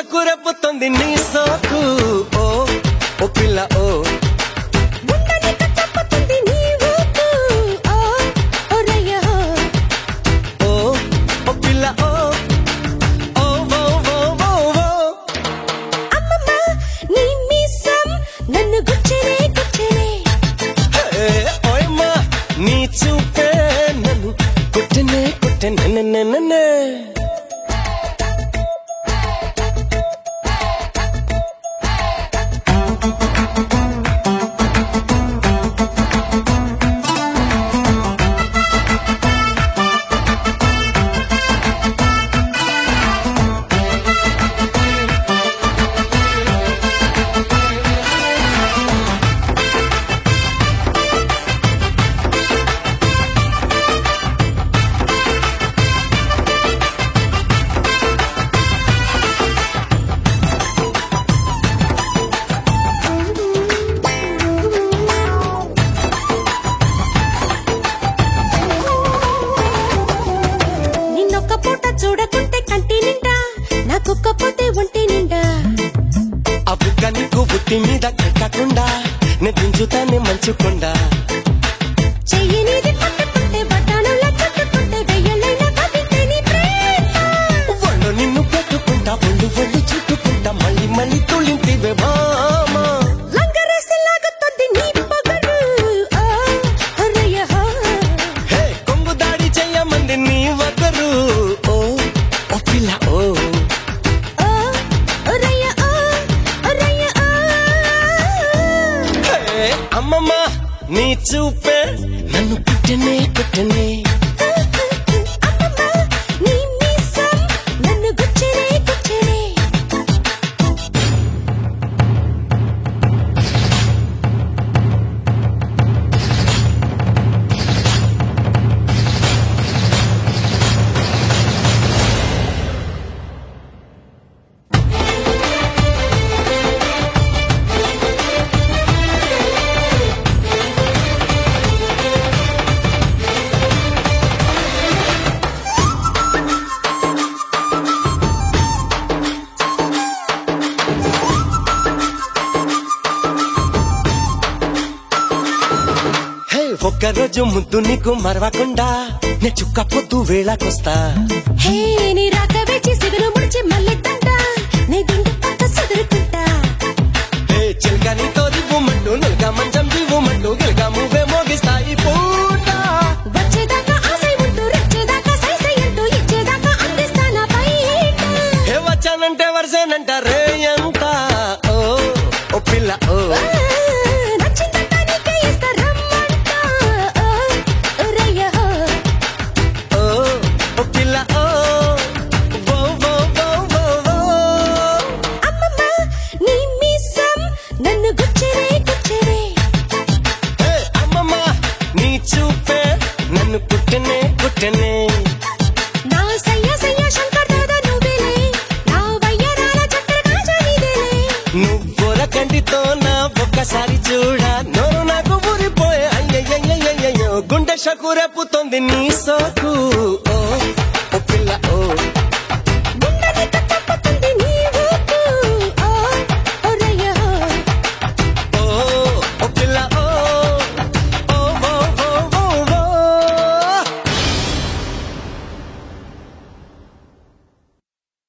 షకు రేపుతోంది నీ సోకు ఓ ఓ పిల్ల ఓ ఉండని కట్టపుతుంది నీ ఊపు ఓ ఒరయ్య ఓ ఓ పిల్ల ఓ ఓ ఓ ఓ ఓ ఓ అమ్మమ్మ నీ మీసం నన్ను గుచ్చరే గుచ్చరే హే, ఓయమ్మా నీ చూపే నన్ను కుట్టనే కుట్టనే నిన్నొక్క పూట చూడకుంటే కంటి నిండా నాకొక్క పోతే ఒంటి నిండా ఆ బుగ్గ నీకు బుట్టి మీద కట్టకుండా నేను దించుతానే మంచుకుండా చెయ్యి నీది పట్టుకుంటే బట్టానులా చుట్టుకుంటే వెయ్యలైనా కదితే నీ ప్రేమ వాళ్ళు నిన్ను పెట్టుకుంటా ఒళ్ళు ఒళ్ళు చుట్టుకుంటా మళ్ళీ మళ్ళీ తుళ్ళింటివే బామా లంగరేసి లాగుతుంది నీ పొగరు ఓ ఒరయ్య హే కొంగు దాడి చెయ్యమంది నీ ఒకరు ఓ ఓ పిల్ల ఓ ఓ ఒరయ్య ఓ ఒరయ్య ఓ హే అమ్మమ్మ నీ చూపే నన్ను కుట్టనే కుట్టనే అమ్మమ్మ నీ మీసం నన్ను గుచ్చరే గుచ్చరే హే ఒక్కరోజు ముద్దు నీకు మరవకుండా నే చుక్క పొద్దు వేళకొస్తా హే నీ రాక వేచి సిగురు ముడిచి మళ్ళీ తంట నీ దిండు పక్క సుదురుకుంటా హే చిల్క నీతో దివ్వుమంటూ నుల్గా మంచం దివ్వుమంటూ గిల్గా మువ్వే మోగిస్తాయి పూట వచ్చేదాకా ఆశై ఉంటూ రెచ్చేదాకా సైసై అంటూ ఇచ్చేదాకా అందిస్తానా బయట హే వచ్చానంటే వరసేనంట రే ఎంత ఓ ఓ పిల్ల ఓ ఆ, నచ్చిందంట నీకే ఇస్తా రమ్మంట ఓ, ఒరయ్య హో. ఓ ఓ పిల్ల ఓ ఓ ఓ ఓ ఓ ఓ అమ్మమ్మ నీ మీసం నన్ను గుచ్చరే గుచ్చరే హే అమ్మమ్మ నీ చూపే నన్ను కుట్టనే కుట్టనే నా సయ్య సయ్య శంకర్ దాదా నువ్వేలే నా వయ్యరాల చక్కెర కాజా నీదేలే నువ్వుల కంటితో నా ఒక్కసారి చూడ నోరు నాకు ఊరిపోయే అయ్యయ్యయ్యయ్యో గుండె షకు రేపుతోంది నీ సోకు